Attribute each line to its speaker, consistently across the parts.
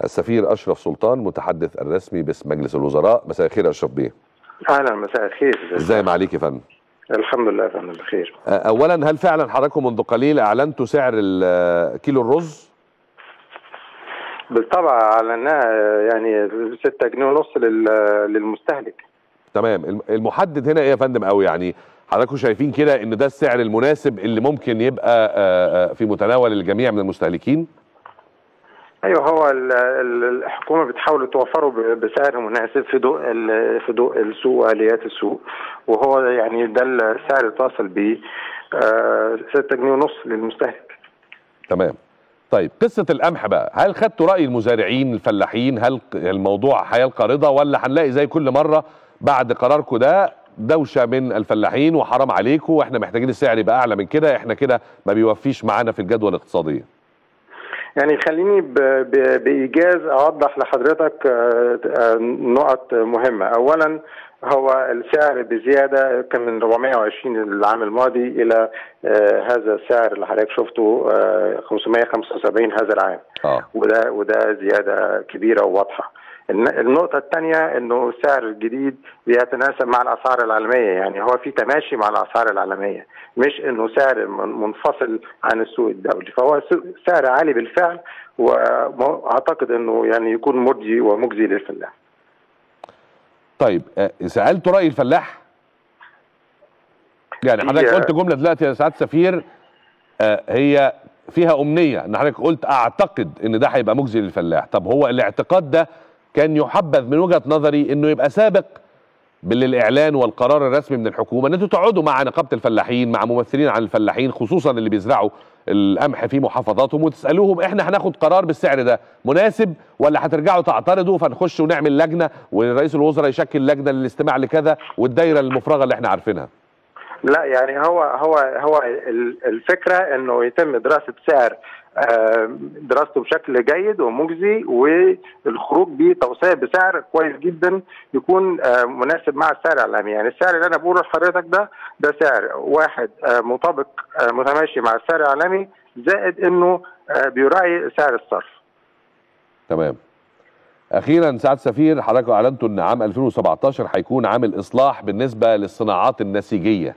Speaker 1: السفير اشرف سلطان متحدث الرسمي باسم مجلس الوزراء مساء الخير يا اشرف بيه
Speaker 2: اهلا مساء الخير
Speaker 1: ازاي معاليك يا فندم
Speaker 2: الحمد لله يا فندم بخير
Speaker 1: اولا هل فعلا حضراتكم منذ قليل اعلنتوا سعر ال- كيلو الرز
Speaker 2: بالطبع اعلناها يعني 6 جنيه ونص لل- للمستهلك
Speaker 1: تمام الم- المحدد هنا ايه يا فندم قوي يعني حضراتكم شايفين كده ان ده السعر المناسب اللي ممكن يبقى آه، آه، في متناول الجميع من المستهلكين
Speaker 2: ايوه هو ال- ال- الحكومه بتحاول توفره ب- بسعر مناسب في ضوء ال- في ضوء السوق واليات السوق وهو يعني ده السعر اللي تصل بيه 6 جنيه ونص للمستهلك
Speaker 1: تمام طيب قصة القمح بقى هل خدتوا رأي المزارعين الفلاحين هل ق- الموضوع هيلقى رضا ولا هنلاقي زي كل مرة بعد قراركم ده دوشة من الفلاحين وحرام عليكم واحنا محتاجين السعر يبقى أعلى من كده احنا كده ما بيوفيش معانا في الجدوى الاقتصادية
Speaker 2: يعني خليني ب- ب- بإيجاز أوضح لحضرتك آه، آه، نقط مهمة أولا هو السعر بزيادة كان من 420 العام الماضي إلى آه، هذا السعر اللي حضرتك شفته آه، 575 هذا العام
Speaker 1: اه
Speaker 2: وده وده زيادة كبيرة وواضحة الن- النقطة الثانية انه السعر الجديد بيتناسب مع الاسعار العالمية يعني هو في تماشي مع الاسعار العالمية مش انه سعر من- منفصل عن السوق الدولي فهو س- سعر عالي بالفعل واعتقد انه يعني يكون مرضي ومجزي للفلاح
Speaker 1: طيب آه، سألتوا رأي الفلاح يعني حضرتك
Speaker 2: هي-
Speaker 1: قلت جملة دلوقتي يا سعادة سفير آه، هي فيها أمنية ان حضرتك قلت أعتقد ان ده هيبقى مجزي للفلاح طب هو الاعتقاد ده كان يحبذ من وجهة نظري انه يبقى سابق بالاعلان والقرار الرسمي من الحكومه ان انتوا تقعدوا مع نقابه الفلاحين مع ممثلين عن الفلاحين خصوصا اللي بيزرعوا القمح في محافظاتهم وتسالوهم احنا هناخد قرار بالسعر ده مناسب ولا هترجعوا تعترضوا فنخش ونعمل لجنه ورئيس الوزراء يشكل لجنه للاستماع لكذا والدايره المفرغه اللي احنا عارفينها
Speaker 2: لا يعني هو هو هو ال- الفكره انه يتم دراسه سعر آه، دراسته بشكل جيد ومجزي والخروج بتوصيه بسعر كويس جدا يكون آه، مناسب مع السعر العالمي يعني السعر اللي انا بقوله لحضرتك ده ده سعر واحد آه، مطابق آه، متماشي مع السعر العالمي زائد انه آه، بيراعي سعر الصرف
Speaker 1: تمام اخيرا سعاده سفير حضرتك اعلنتوا ان عام 2017 هيكون عام الاصلاح بالنسبه للصناعات النسيجيه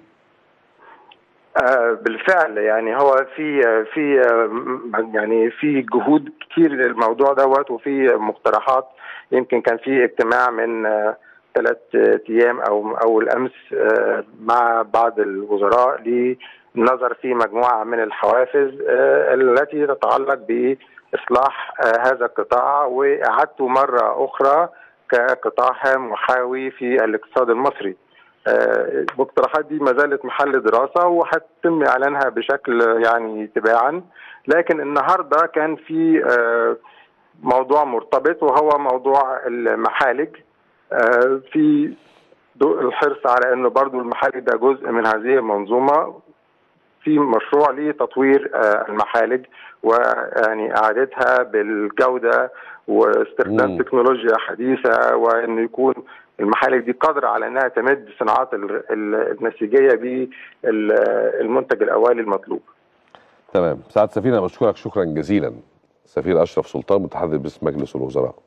Speaker 2: آه، بالفعل يعني هو في في آه، م- يعني في جهود كتير للموضوع دوت وفي مقترحات يمكن كان في اجتماع من ثلاث ايام او او الامس آه، مع بعض الوزراء للنظر في مجموعه من الحوافز آه، التي تتعلق باصلاح آه، هذا القطاع واعادته مره اخرى كقطاع هام وحيوي في الاقتصاد المصري. آه، المقترحات دي ما زالت محل دراسه وهتم اعلانها بشكل يعني تباعا لكن النهارده كان في آه، موضوع مرتبط وهو موضوع المحالج آه، في ضوء الحرص على انه برضو المحالج ده جزء من هذه المنظومه في مشروع لتطوير آه، المحالج ويعني اعادتها بالجوده واستخدام
Speaker 1: مم.
Speaker 2: تكنولوجيا حديثه وانه يكون المحالج دي قادره على انها تمد صناعات ال- ال- النسيجيه بالمنتج الاولي المطلوب.
Speaker 1: تمام سعاده سفير انا بشكرك شكرا جزيلا سفير اشرف سلطان متحدث باسم مجلس الوزراء